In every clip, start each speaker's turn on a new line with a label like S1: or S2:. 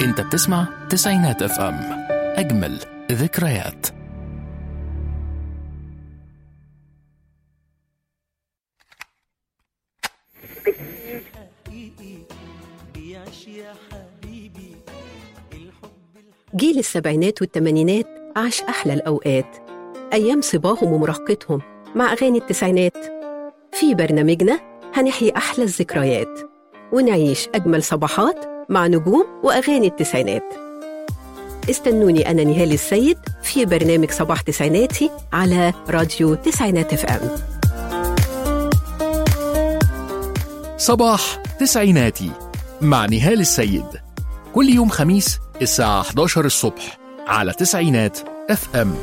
S1: انت بتسمع تسعينات اف ام اجمل ذكريات
S2: جيل السبعينات والثمانينات عاش أحلى الأوقات أيام صباهم ومراهقتهم مع أغاني التسعينات في برنامجنا هنحيي أحلى الذكريات ونعيش أجمل صباحات مع نجوم وأغاني التسعينات استنوني أنا نهال السيد في برنامج صباح تسعيناتي على راديو تسعينات اف ام
S1: صباح تسعيناتي مع نهال السيد كل يوم خميس الساعة 11 الصبح على تسعينات اف ام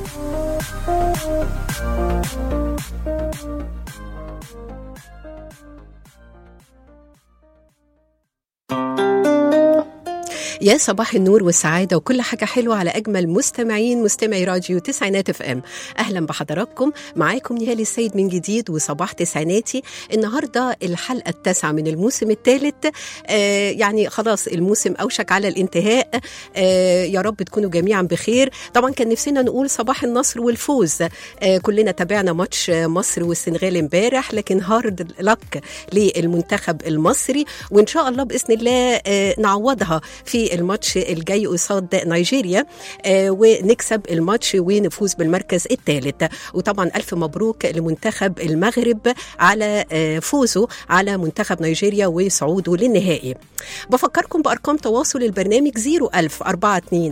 S2: يا صباح النور والسعادة وكل حاجة حلوة على أجمل مستمعين مستمعي راديو تسعينات اف ام أهلا بحضراتكم معاكم نهال السيد من جديد وصباح تسعيناتي النهاردة الحلقة التاسعة من الموسم الثالث آه يعني خلاص الموسم أوشك على الانتهاء آه يا رب تكونوا جميعا بخير طبعا كان نفسنا نقول صباح النصر والفوز آه كلنا تابعنا ماتش مصر والسنغال امبارح لكن هارد لك للمنتخب المصري وإن شاء الله بإذن الله آه نعوضها في الماتش الجاي قصاد نيجيريا آه ونكسب الماتش ونفوز بالمركز الثالث وطبعا ألف مبروك لمنتخب المغرب على آه فوزه على منتخب نيجيريا وصعوده للنهائي بفكركم بأرقام تواصل البرنامج 01000 42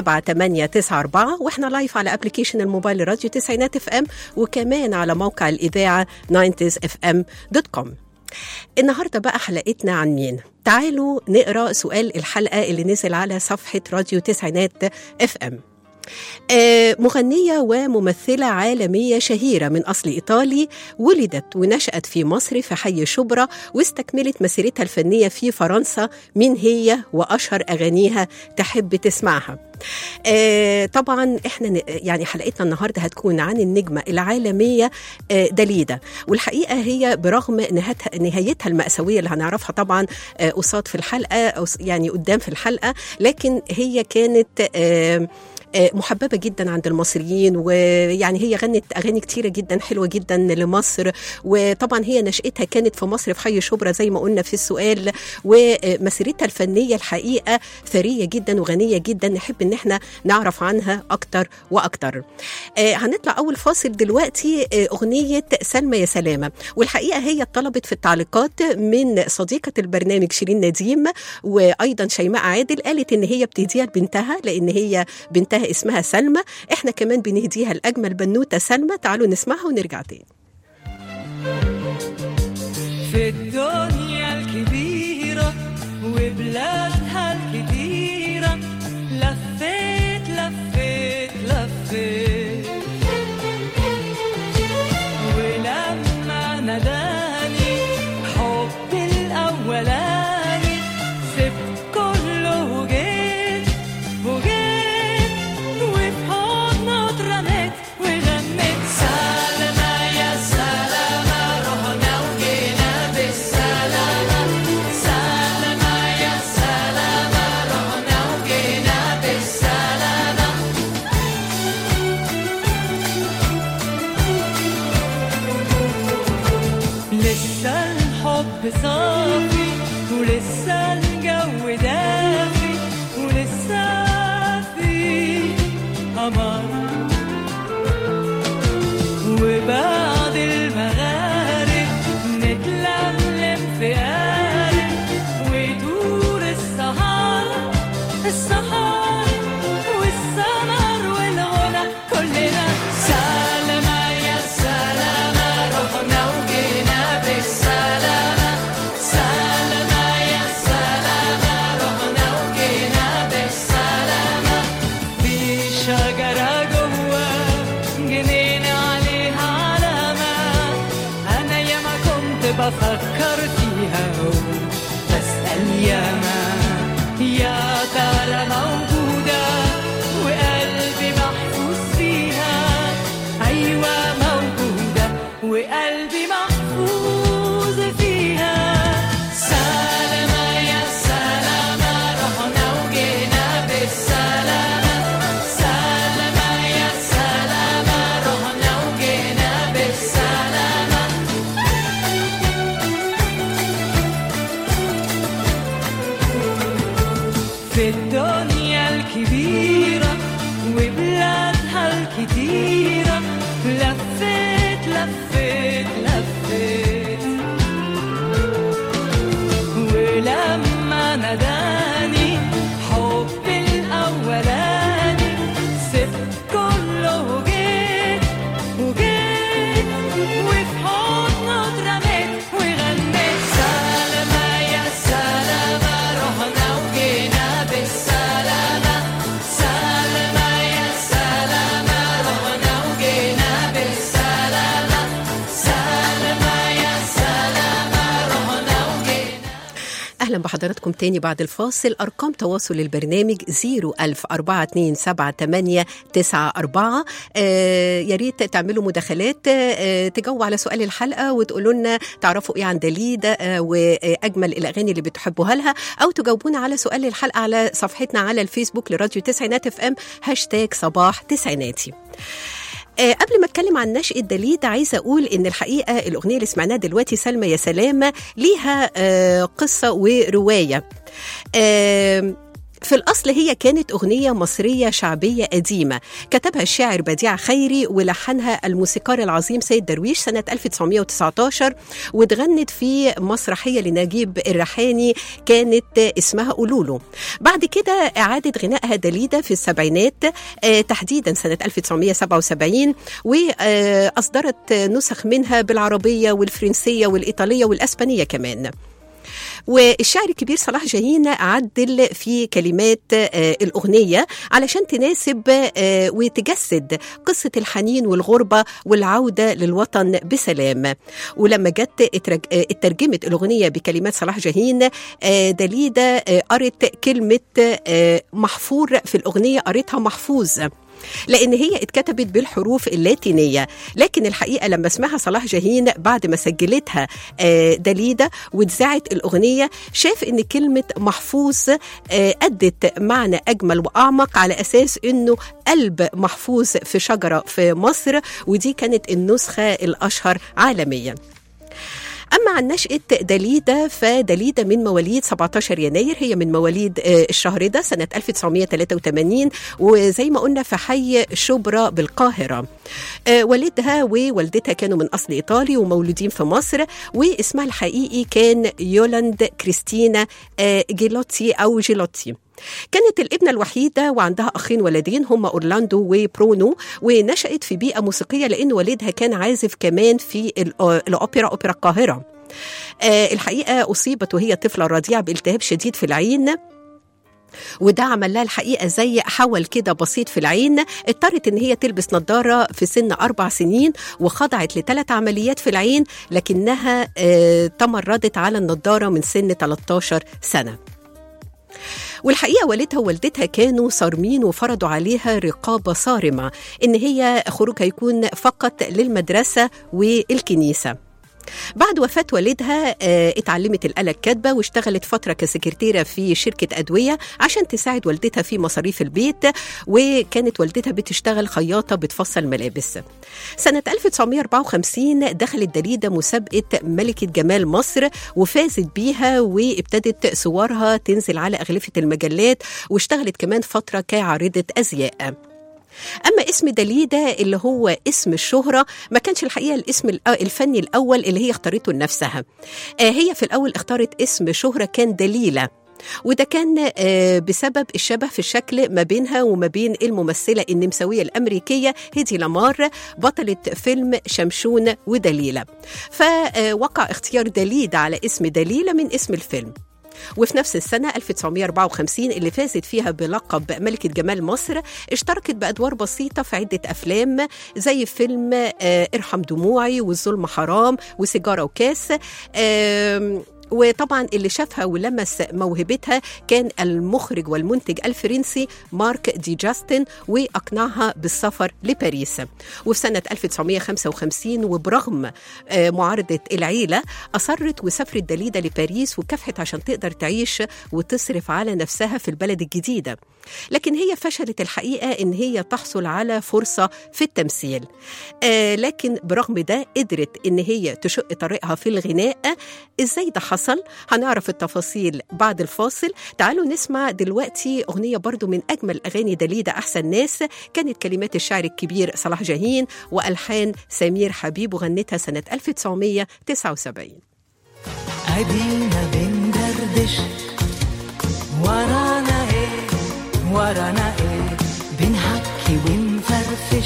S2: 7894 واحنا لايف على ابلكيشن الموبايل راديو تسعينات اف ام وكمان على موقع الإذاعة 90sfm.com النهارده بقى حلقتنا عن مين؟ تعالوا نقرا سؤال الحلقه اللي نزل على صفحه راديو تسعينات اف ام. آه مغنية وممثلة عالمية شهيرة من أصل إيطالي ولدت ونشأت في مصر في حي شبرا واستكملت مسيرتها الفنية في فرنسا من هي وأشهر أغانيها تحب تسمعها آه طبعا احنا يعني حلقتنا النهارده هتكون عن النجمه العالميه آه داليدا والحقيقه هي برغم نهايتها, نهايتها الماساويه اللي هنعرفها طبعا آه قصاد في الحلقه أو يعني قدام في الحلقه لكن هي كانت آه محببه جدا عند المصريين ويعني هي غنت اغاني كتيره جدا حلوه جدا لمصر وطبعا هي نشاتها كانت في مصر في حي شبرا زي ما قلنا في السؤال ومسيرتها الفنيه الحقيقه ثريه جدا وغنيه جدا نحب ان احنا نعرف عنها اكتر واكتر هنطلع اول فاصل دلوقتي اغنيه سلمى يا سلامه والحقيقه هي طلبت في التعليقات من صديقه البرنامج شيرين نديم وايضا شيماء عادل قالت ان هي بتهديها لبنتها لان هي بنتها اسمها سلمى احنا كمان بنهديها لاجمل بنوته سلمى تعالوا نسمعها ونرجع تاني
S3: في الدنيا الكبيرة وبلادها الكتيرة لفيت لفيت لفيت ولما ناداني حبي الأولاني سبت كله وجيت وجيت وفي حضنه اترميت وغنيت سلامة يا سلامة رحنا وجينا بالسلامة سلامة يا سلامة رحنا وجينا بالسلامة لسه الحب صافي ولسه الجو دافي ولسه في قمر وبعد المغارب نتلملم في قارب ويدور السهر السهر والسمر والغنى كلنا سلامة يا سلامة رحنا وجينا بالسلامة سلامة يا سلامة رحنا وجينا بالسلامة في شجرة في الدنيا الكبيرة وبلادها الكتيرة لفيت لفيت لفيت ولما ناداني حبي الأولاني سبت كله وجيت وجيت وفي حضنه اترميت وغنيت سلامة يا سلامة رحنا وجينا بالسلامة سلامة يا سلامة رحنا وجينا بالسلامة سلامة يا سلامة رحنا وجينا
S2: أهلا بحضراتكم تاني بعد الفاصل أرقام تواصل البرنامج 010427894 آه يا ريت تعملوا مداخلات آه تجاوبوا على سؤال الحلقة وتقولوا لنا تعرفوا إيه عن دليدا آه وأجمل الأغاني اللي بتحبوها لها أو تجاوبونا على سؤال الحلقة على صفحتنا على الفيسبوك لراديو تسعينات اف ام هاشتاج صباح تسعيناتي آه، قبل ما اتكلم عن نشأة دليد عايزه اقول ان الحقيقه الاغنيه اللي سمعناها دلوقتي سلمى يا سلامه ليها آه، قصه وروايه آه، في الأصل هي كانت أغنية مصرية شعبية قديمة كتبها الشاعر بديع خيري ولحنها الموسيقار العظيم سيد درويش سنة 1919 واتغنت في مسرحية لنجيب الريحاني كانت اسمها قولولو بعد كده إعادة غنائها دليدة في السبعينات آه، تحديدا سنة 1977 وأصدرت نسخ منها بالعربية والفرنسية والإيطالية والأسبانية كمان والشاعر الكبير صلاح جاهين عدل في كلمات آه، الأغنية علشان تناسب آه، وتجسد قصة الحنين والغربة والعودة للوطن بسلام ولما جت اترج- آه، اترجمت الأغنية بكلمات صلاح جاهين آه، دليدة آه، قرت كلمة آه، محفور في الأغنية قريتها محفوظ لان هي اتكتبت بالحروف اللاتينيه لكن الحقيقه لما سمعها صلاح جاهين بعد ما سجلتها آه، دليده واتذاعت الاغنيه شاف ان كلمه محفوظ آه، ادت معنى اجمل واعمق على اساس انه قلب محفوظ في شجره في مصر ودي كانت النسخه الاشهر عالميا أما عن نشأة دليدة فدليدة من مواليد 17 يناير هي من مواليد آه، الشهر ده سنة 1983 وزي ما قلنا في حي شبرا بالقاهرة آه، والدها ووالدتها كانوا من أصل إيطالي ومولودين في مصر واسمها الحقيقي كان يولاند كريستينا آه، جيلوتي أو جيلوتي كانت الابنة الوحيدة وعندها أخين ولدين هم أورلاندو وبرونو ونشأت في بيئة موسيقية لأن والدها كان عازف كمان في الأو- الأوبرا أوبرا القاهرة آه، الحقيقة أصيبت وهي طفلة رضيعة بالتهاب شديد في العين وده عمل لها الحقيقه زي حول كده بسيط في العين اضطرت ان هي تلبس نظاره في سن اربع سنين وخضعت لثلاث عمليات في العين لكنها آه، تمردت على النظاره من سن 13 سنه والحقيقه والدها ووالدتها كانوا صارمين وفرضوا عليها رقابه صارمه ان هي خروجها يكون فقط للمدرسه والكنيسه بعد وفاة والدها آه، اتعلمت الآلة الكاتبة واشتغلت فترة كسكرتيرة في شركة أدوية عشان تساعد والدتها في مصاريف البيت وكانت والدتها بتشتغل خياطة بتفصل ملابس سنة 1954 دخلت دليدة مسابقة ملكة جمال مصر وفازت بيها وابتدت صورها تنزل على أغلفة المجلات واشتغلت كمان فترة كعارضة أزياء اما اسم دليده اللي هو اسم الشهره ما كانش الحقيقه الاسم الأ- الفني الاول اللي هي اختارته لنفسها آه، هي في الاول اختارت اسم شهره كان دليله وده كان آه، بسبب الشبه في الشكل ما بينها وما بين الممثلة النمساوية الأمريكية هيدي لامار بطلة فيلم شمشون ودليلة فوقع اختيار دليدة على اسم دليلة من اسم الفيلم وفي نفس السنة 1954 اللي فازت فيها بلقب ملكة جمال مصر اشتركت بأدوار بسيطة في عدة أفلام زي فيلم آه، ارحم دموعي والظلم حرام وسيجارة وكاس آم، وطبعا اللي شافها ولمس موهبتها كان المخرج والمنتج الفرنسي مارك دي جاستن واقنعها بالسفر لباريس وفي سنه 1955 وبرغم آه، معارضه العيله اصرت وسافرت دليده لباريس وكافحت عشان تقدر تعيش وتصرف على نفسها في البلد الجديده لكن هي فشلت الحقيقة إن هي تحصل على فرصة في التمثيل آه لكن برغم ده قدرت إن هي تشق طريقها في الغناء إزاي ده حصل؟ هنعرف التفاصيل بعد الفاصل تعالوا نسمع دلوقتي أغنية برضو من أجمل أغاني دليدة أحسن ناس كانت كلمات الشاعر الكبير صلاح جاهين وألحان سمير حبيب وغنتها سنة 1979
S3: أدينا بندردش ورانا ايه ورانا ايه بنحكي ونفرفش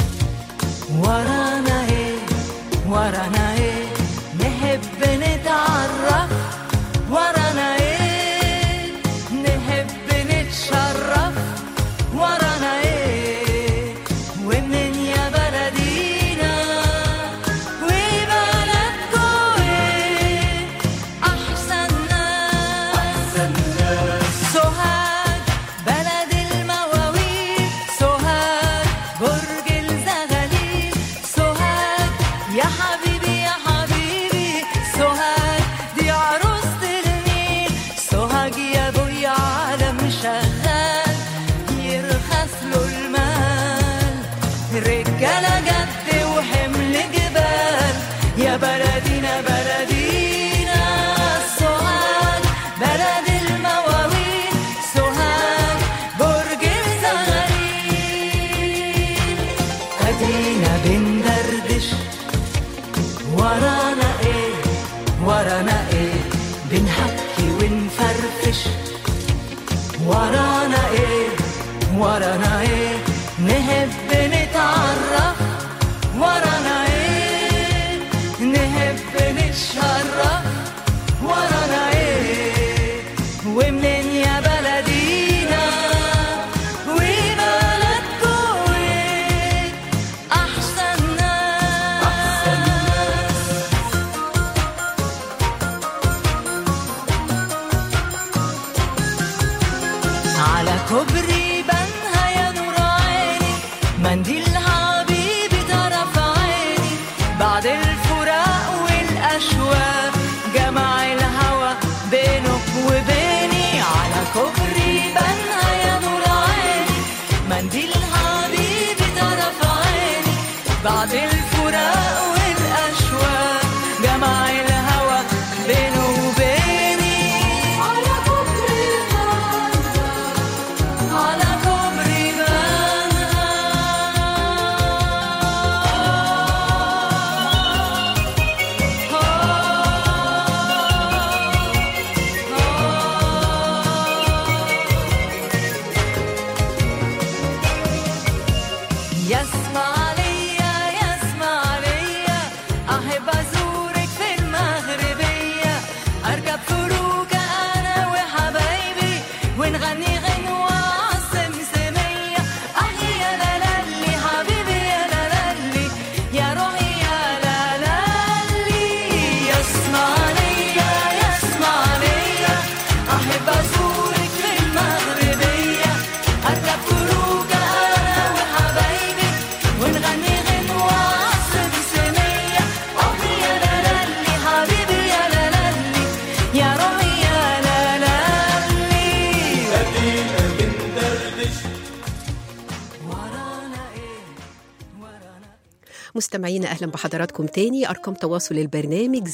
S3: ورانا ايه ورانا ايه نحب نتعرف ورانا ايه نحب نتشرف ورانا ايه ومنين يا بلدينا وبلدكوا ايه احسن ناس سوهاج بلد المواويل سوهاج برج الزغاليل سوهاج يا حبيبي يا حبيبي سوهاج دي عروسة النيل سوهاج يا ابويا عالم شغال يرخص له المال رجالة جد وحمل جبال يا بلدينا بلدينا سوهاج بلد المواويل سوهاج برج الزغاليل ادينا بندردش ورانا ايه ورانا ايه بنحكي ونفرفش ورانا ايه ورانا ايه نحب نتعرف ورانا ايه نحب نتشرف ورانا ايه ومنين يا بلدينا وبلدكوا ايه احسن ناس احسن ناس على كوبري بنها يا نور عيني منديل حبيبي طرف عيني بعد الفراق والأشواق جمع الهوى بينك وبيني على كوبري بنها يا نور عيني منديل حبيبي طرف عيني بعد الفراق والأشواق جمع الهوى بينه وبيني على كوبري على كوبري يسمع ليا يسمع ليا أحب أزورك في المغربية أركب فروكة أنا وحبايبي ونغني غنوة عالسمسمية أحيي يا لالي حبيبي يا لالي يا روحي يا لالي يسمع ليا يسمع ليا أحب أزورك في المغربية أركب فروكة أنا وحبايبي ونغني غنوة عالسمسمية أحيي يا لالي حبيبي يا لالي يا روحي يا لالي ورانا إيه ورانا
S2: مستمعينا أهلا بحضراتكم تاني أرقام تواصل البرنامج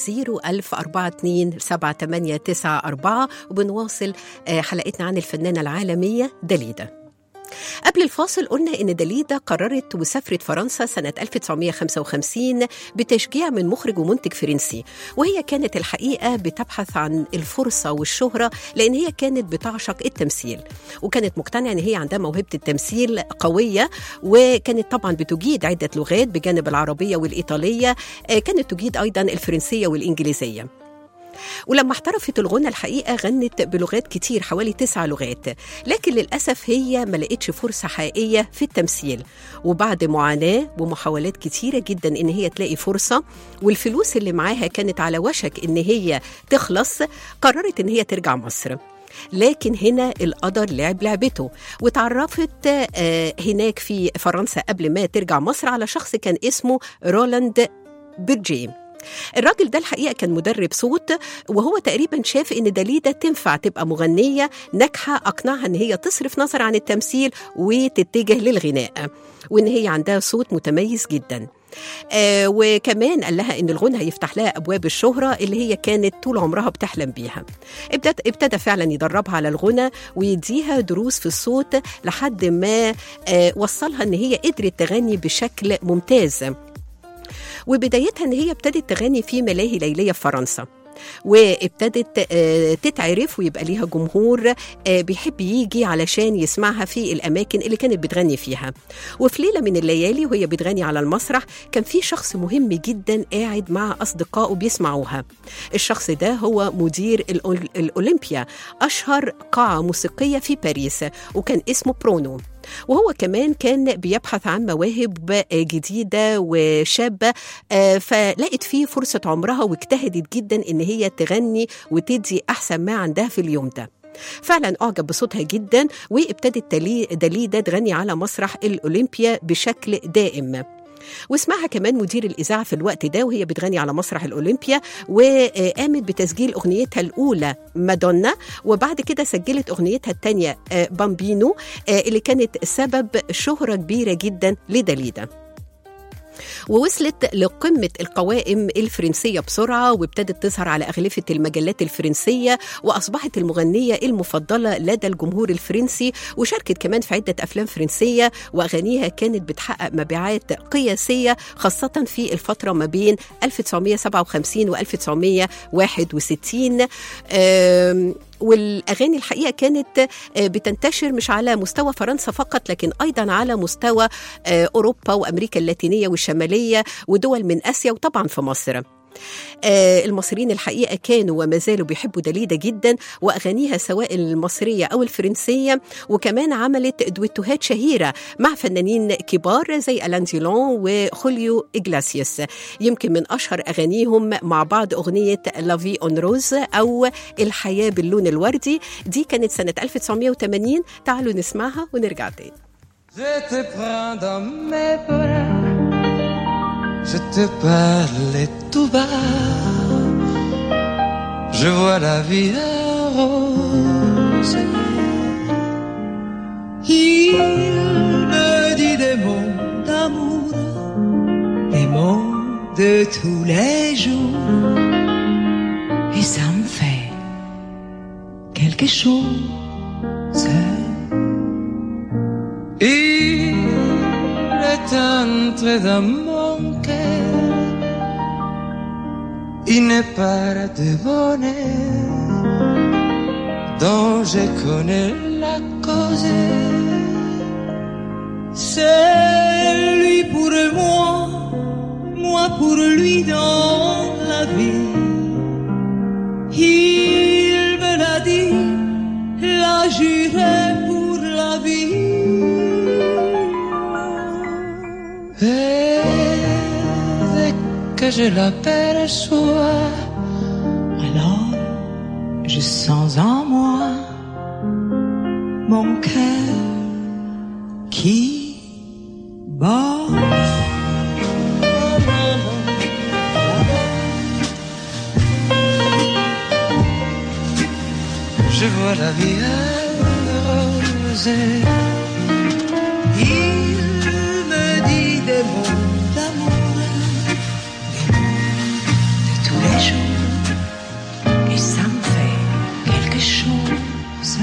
S2: 010427894 وبنواصل آه، حلقتنا عن الفنانة العالمية داليدا قبل الفاصل قلنا إن داليدا قررت وسافرت فرنسا سنة 1955 بتشجيع من مخرج ومنتج فرنسي وهي كانت الحقيقة بتبحث عن الفرصة والشهرة لأن هي كانت بتعشق التمثيل وكانت مقتنعة إن هي عندها موهبة التمثيل قوية وكانت طبعا بتجيد عدة لغات بجانب العربية والإيطالية آه، كانت تجيد أيضا الفرنسية والإنجليزية ولما احترفت الغنى الحقيقة غنت بلغات كتير حوالي تسع لغات لكن للأسف هي ما لقتش فرصة حقيقية في التمثيل وبعد معاناة ومحاولات كتيرة جدا إن هي تلاقي فرصة والفلوس اللي معاها كانت على وشك إن هي تخلص قررت إن هي ترجع مصر لكن هنا القدر لعب لعبته وتعرفت آه، هناك في فرنسا قبل ما ترجع مصر على شخص كان اسمه رولاند بيرجي الراجل ده الحقيقه كان مدرب صوت وهو تقريبا شاف ان داليدا تنفع تبقى مغنيه ناجحه اقنعها ان هي تصرف نظر عن التمثيل وتتجه للغناء وان هي عندها صوت متميز جدا آه وكمان قال لها ان الغنى هيفتح لها ابواب الشهره اللي هي كانت طول عمرها بتحلم بيها ابتدى ابتدى فعلا يدربها على الغنى ويديها دروس في الصوت لحد ما آه وصلها ان هي قدرت تغني بشكل ممتاز وبدايتها ان هي ابتدت تغني في ملاهي ليليه في فرنسا وابتدت آه، تتعرف ويبقى ليها جمهور آه، بيحب يجي علشان يسمعها في الاماكن اللي كانت بتغني فيها وفي ليله من الليالي وهي بتغني على المسرح كان في شخص مهم جدا قاعد مع اصدقائه بيسمعوها الشخص ده هو مدير الأول- الاولمبيا اشهر قاعه موسيقيه في باريس وكان اسمه برونو وهو كمان كان بيبحث عن مواهب جديدة وشابة آه، فلقت فيه فرصة عمرها واجتهدت جدا إن هي تغني وتدي أحسن ما عندها في اليوم ده فعلا أعجب بصوتها جدا وابتدت تلي- داليدا تغني على مسرح الأولمبيا بشكل دائم واسمعها كمان مدير الإذاعة في الوقت ده وهي بتغني على مسرح الأولمبيا وقامت بتسجيل أغنيتها الأولى مادونا وبعد كده سجلت أغنيتها الثانية بامبينو آه، اللي كانت سبب شهرة كبيرة جدا لداليدا ووصلت لقمة القوائم الفرنسية بسرعة وابتدت تظهر على أغلفة المجلات الفرنسية وأصبحت المغنية المفضلة لدى الجمهور الفرنسي وشاركت كمان في عدة أفلام فرنسية وأغانيها كانت بتحقق مبيعات قياسية خاصة في الفترة ما بين 1957 و 1961 آم، والاغاني الحقيقه كانت آه، بتنتشر مش على مستوى فرنسا فقط لكن ايضا على مستوى آه، اوروبا وامريكا اللاتينيه والشماليه ودول من اسيا وطبعا في مصر آه، المصريين الحقيقه كانوا وما زالوا بيحبوا داليدا جدا واغانيها سواء المصريه او الفرنسيه وكمان عملت دويتوهات شهيره مع فنانين كبار زي الان ديلون وخوليو إجلاسيوس يمكن من اشهر اغانيهم مع بعض اغنيه لافي اون روز او الحياه باللون الوردي دي كانت سنه 1980 تعالوا نسمعها ونرجع تاني
S4: Je te prends dans mes bras, je te parle tout bas, je vois la vie en rose. Il me dit des mots d'amour, des mots de tous les jours, et ça me fait quelque chose. Il est entré dans mon cœur une part de bonheur dont je connais la cause. C'est lui pour moi, moi pour lui dans la vie. Il me l'a dit, l'a juré pour la vie. Et dès que je l'aperçois, alors je sens en moi mon cœur qui bat. Je vois la vie rose. Il me dit des mots d'amour, des mots de tous les jours, et ça me fait quelque chose.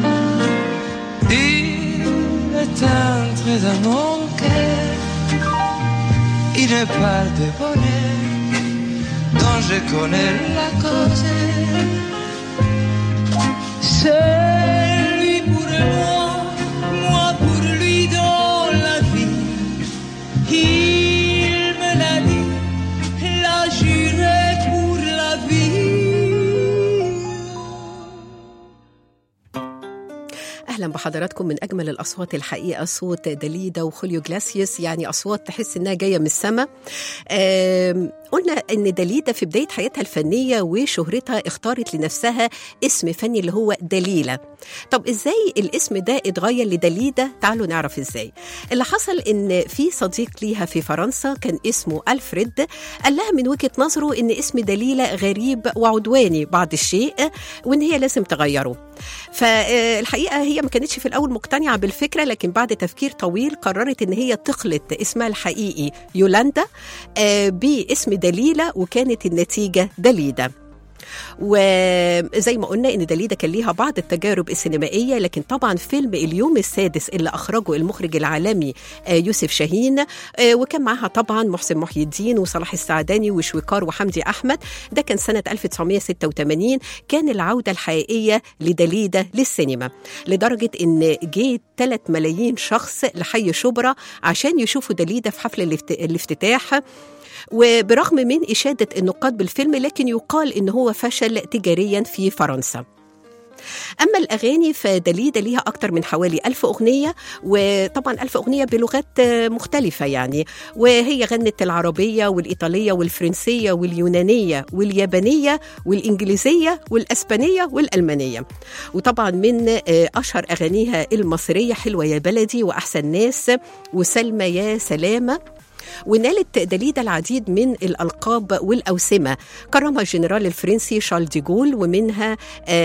S4: Il est entré dans mon cœur, il me parle de bonheur, dont je connais la cause. C'est lui pour moi, moi pour lui dans la vie. Il me l'a dit, l'a juré pour la vie.
S2: اهلا بحضراتكم من اجمل الاصوات الحقيقه صوت داليدا وخوليو جلاسيوس يعني اصوات تحس انها جايه من السماء آم، قلنا ان داليدا في بدايه حياتها الفنيه وشهرتها اختارت لنفسها اسم فني اللي هو دليله طب ازاي الاسم ده اتغير لداليدا تعالوا نعرف ازاي اللي حصل ان في صديق ليها في فرنسا كان اسمه الفريد قال لها من وجهه نظره ان اسم دليله غريب وعدواني بعض الشيء وان هي لازم تغيره فالحقيقه هي ما كانتش في الاول مقتنعه بالفكره لكن بعد تفكير طويل قررت ان هي تخلط اسمها الحقيقي يولاندا آه، باسم دليله وكانت النتيجه دليده وزي ما قلنا ان داليدا كان ليها بعض التجارب السينمائيه لكن طبعا فيلم اليوم السادس اللي اخرجه المخرج العالمي آه، يوسف شاهين آه، وكان معاها طبعا محسن محي الدين وصلاح السعداني وشويكار وحمدي احمد ده كان سنه 1986 كان العوده الحقيقيه لداليدا للسينما لدرجه ان جه 3 ملايين شخص لحي شبرا عشان يشوفوا داليدا في حفل الافت- الافتتاح وبرغم من إشادة النقاد بالفيلم لكن يقال إن هو فشل تجاريا في فرنسا أما الأغاني فداليدا ليها أكتر من حوالي ألف أغنية وطبعا ألف أغنية بلغات آه، مختلفة يعني وهي غنت العربية والإيطالية والفرنسية واليونانية واليابانية والإنجليزية والأسبانية والألمانية وطبعا من آه، أشهر أغانيها المصرية حلوة يا بلدي وأحسن ناس وسلمى يا سلامة ونالت داليدا العديد من الألقاب والأوسمة كرمها الجنرال الفرنسي شارل ديغول ومنها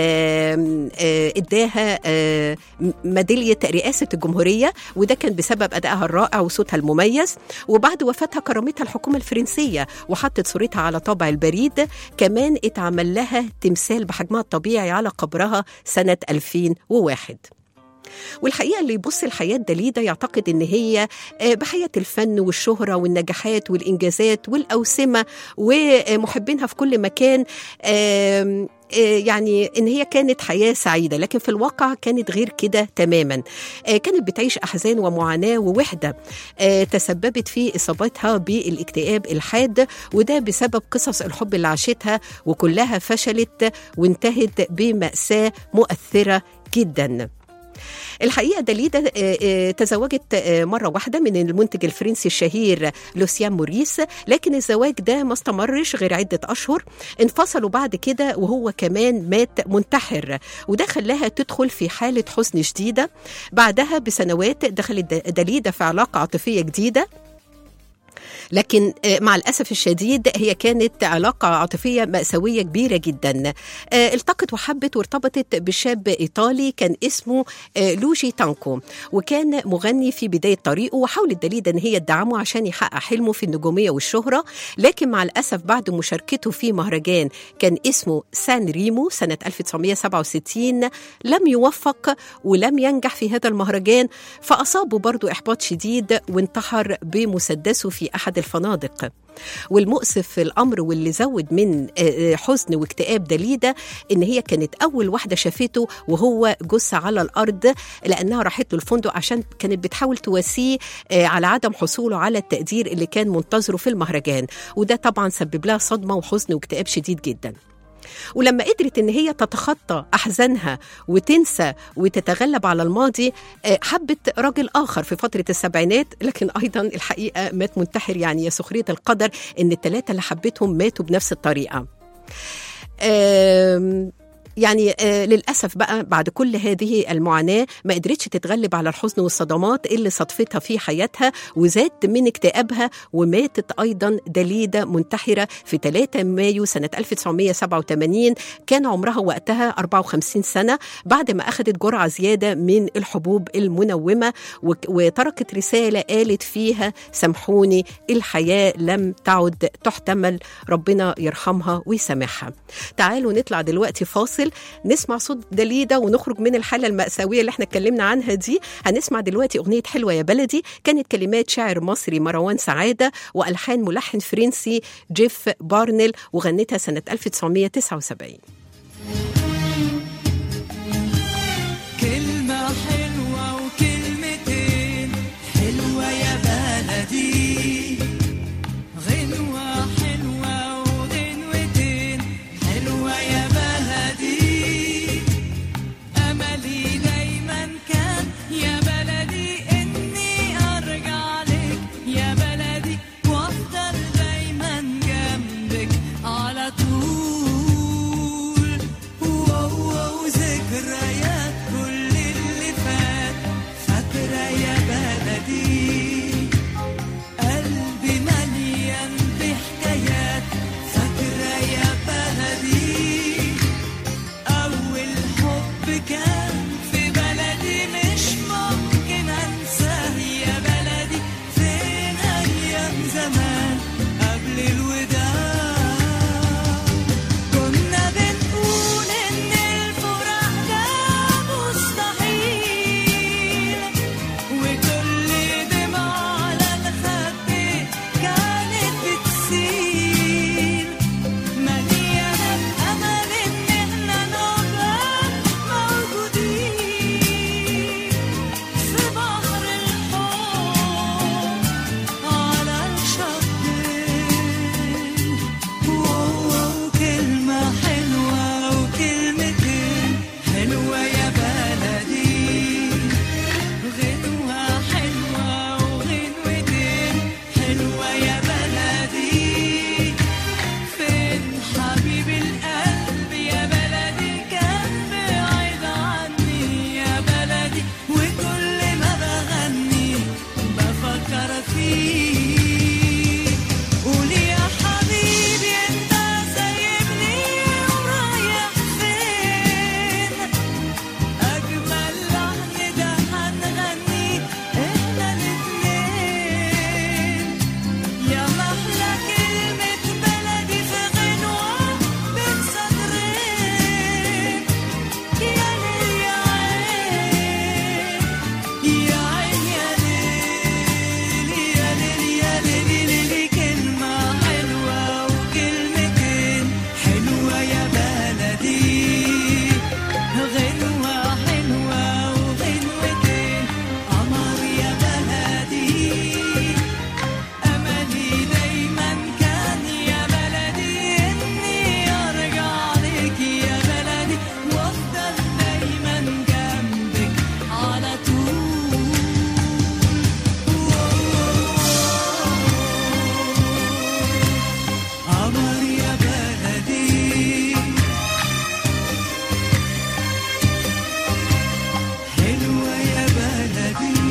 S2: آم، آه، اداها آه، ميدالية رئاسة الجمهورية وده كان بسبب أدائها الرائع وصوتها المميز وبعد وفاتها كرمتها الحكومة الفرنسية وحطت صورتها على طابع البريد كمان اتعمل لها تمثال بحجمها الطبيعي على قبرها سنة 2001 والحقيقه اللي يبص لحياه داليدا يعتقد ان هي آه، بحياه الفن والشهره والنجاحات والانجازات والاوسمه ومحبينها في كل مكان آم، آه، يعني ان هي كانت حياه سعيده لكن في الواقع كانت غير كده تماما آه، كانت بتعيش احزان ومعاناه ووحده آه، تسببت في اصابتها بالاكتئاب الحاد وده بسبب قصص الحب اللي عاشتها وكلها فشلت وانتهت بماساه مؤثره جدا الحقيقه داليدا آه، آه، تزوجت آه، مره واحده من المنتج الفرنسي الشهير لوسيان موريس لكن الزواج ده ما استمرش غير عده اشهر انفصلوا بعد كده وهو كمان مات منتحر وده خلاها تدخل في حاله حزن شديده بعدها بسنوات دخلت د- داليدا في علاقه عاطفيه جديده لكن آه، مع الأسف الشديد هي كانت علاقة عاطفية مأساوية كبيرة جدا آه، التقت وحبت وارتبطت بشاب إيطالي كان اسمه آه، لوجي تانكو وكان مغني في بداية طريقه وحاولت داليدا أن هي تدعمه عشان يحقق حلمه في النجومية والشهرة لكن مع الأسف بعد مشاركته في مهرجان كان اسمه سان ريمو سنة 1967 لم يوفق ولم ينجح في هذا المهرجان فأصابه برضو إحباط شديد وانتحر بمسدسه في أحد الفنادق والمؤسف في الامر واللي زود من آه، آه، حزن واكتئاب داليدا ان هي كانت اول واحده شافته وهو جثه على الارض لانها راحت له الفندق عشان كانت بتحاول تواسيه آه، على عدم حصوله على التقدير اللي كان منتظره في المهرجان وده طبعا سبب لها صدمه وحزن واكتئاب شديد جدا ولما قدرت ان هي تتخطى احزانها وتنسى وتتغلب على الماضي آه، حبت راجل اخر في فتره السبعينات لكن ايضا الحقيقه مات منتحر يعني يا سخريه القدر ان الثلاثه اللي حبتهم ماتوا بنفس الطريقه آم، يعني آه للأسف بقى بعد كل هذه المعاناة ما قدرتش تتغلب على الحزن والصدمات اللي صدفتها في حياتها وزاد من اكتئابها وماتت أيضا داليدا منتحرة في 3 مايو سنة 1987 كان عمرها وقتها 54 سنة بعد ما أخذت جرعة زيادة من الحبوب المنومة وك- وتركت رسالة قالت فيها سامحوني الحياة لم تعد تحتمل ربنا يرحمها ويسامحها تعالوا نطلع دلوقتي فاصل نسمع صوت داليدا ونخرج من الحالة المأساوية اللي احنا اتكلمنا عنها دي هنسمع دلوقتي أغنية حلوة يا بلدي كانت كلمات شاعر مصري مروان سعادة وألحان ملحن فرنسي جيف بارنل وغنتها سنة 1979
S3: كلمة حلوة وكلمتين حلوة يا بلدي غنوة حلوة وغنوتين حلوة يا بلدي أملي دايما ذكريات كل اللي فات فاكرة يا بلدي قلبي مليان بحكايات فاكرة يا بلدي أول حب كان في بلدي مش ممكن أنساه يا بلدي فين أيام زمان قبل الوداع كنا بنقول إن الفرح ده مستحيل وكل دمعة على الخد كانت بتسيل مليانة بأمل إن إحنا نبقى موجودين في بحر الحب على الشطين وكلمة حلوة وكلمتين حلوة يا بلدي غنوة حلوة وغنوتين حلوة يا بلدي فين حبيب القلب يا بلدي كان بعيد عني يا بلدي وكل ما بغني بفكر فيك قولي يا حبيبي انت سايبني ورايح فين أجمل لحن ده هنغني إحنا الاتنين يا محلى كلمة بلدي في غنوة بين سطرين يا ليل يا عين يا عين يا ليل يا ليل يا ليل ليل كلمة حلوة وكلمتين حلوة يا بلدي غنوة حلوة وغنوتين قمر يا بلدي أملي دايما كان يا بلدي إني أرجع لك يا بلدي وأفضل دايما جنبك على طول قمر يا بلدي حلوة يا بلدي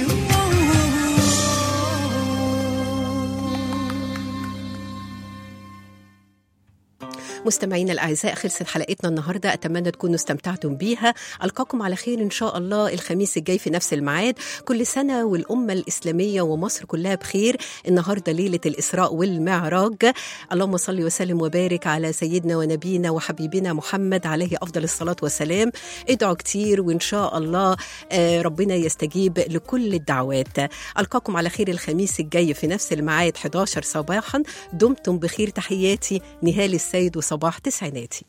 S2: مستمعينا الاعزاء خلصت حلقتنا النهارده اتمنى تكونوا استمتعتم بيها القاكم على خير ان شاء الله الخميس الجاي في نفس الميعاد كل سنه والامه الاسلاميه ومصر كلها بخير النهارده ليله الاسراء والمعراج اللهم صل وسلم وبارك على سيدنا ونبينا وحبيبنا محمد عليه افضل الصلاه والسلام ادعوا كتير وان شاء الله آه، ربنا يستجيب لكل الدعوات القاكم على خير الخميس الجاي في نفس الميعاد 11 صباحا دمتم بخير تحياتي نهال السيد وصباح تسعيناتي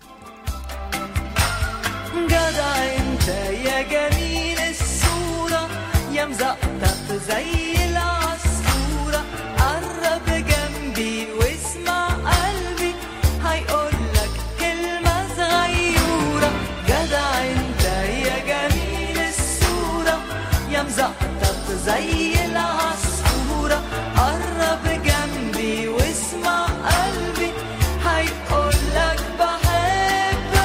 S3: جدع انت يا جميل الصورة يا مزقطط زي العصفورة قرب جنبي واسمع قلبي هيقولك كلمة صغيرة جدع انت يا جميل الصورة يا مزقطط زي العصفورة قرب جنبي واسمع قلبي هيقولك بحبك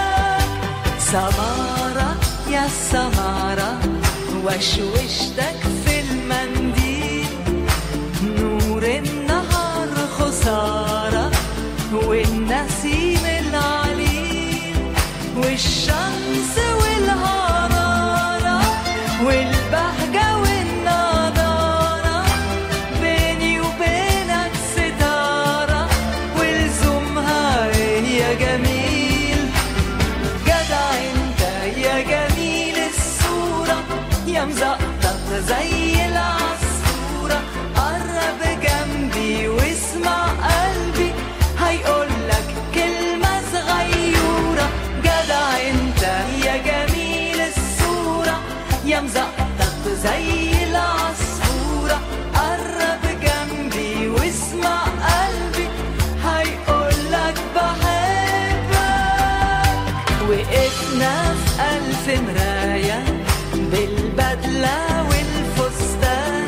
S3: سمارة يا سمارة وشوشتك في المنديل نور النهار خسارة والنسيم العليل والشمس والهرارة والبهجة والنضارة بيني وبينك ستارة ولزومها ايه يا جميل جدع انت يا جميل الصورة يا مزقطط زي العصفورة قرب جنبي واسمع قلبي هيقولك كلمة صغيرة جدع انت يا جميل الصورة يا مزقطط زي العصفورة قرب جنبي واسمع قلبي هيقولك بحبك وقفنا في ألف مراية بالبدلة والفستان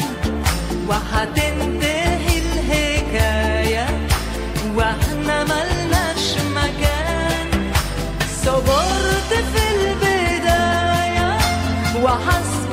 S3: وهتنتهي الحكاية واحنا ملناش مكان صبرت في
S5: وحسب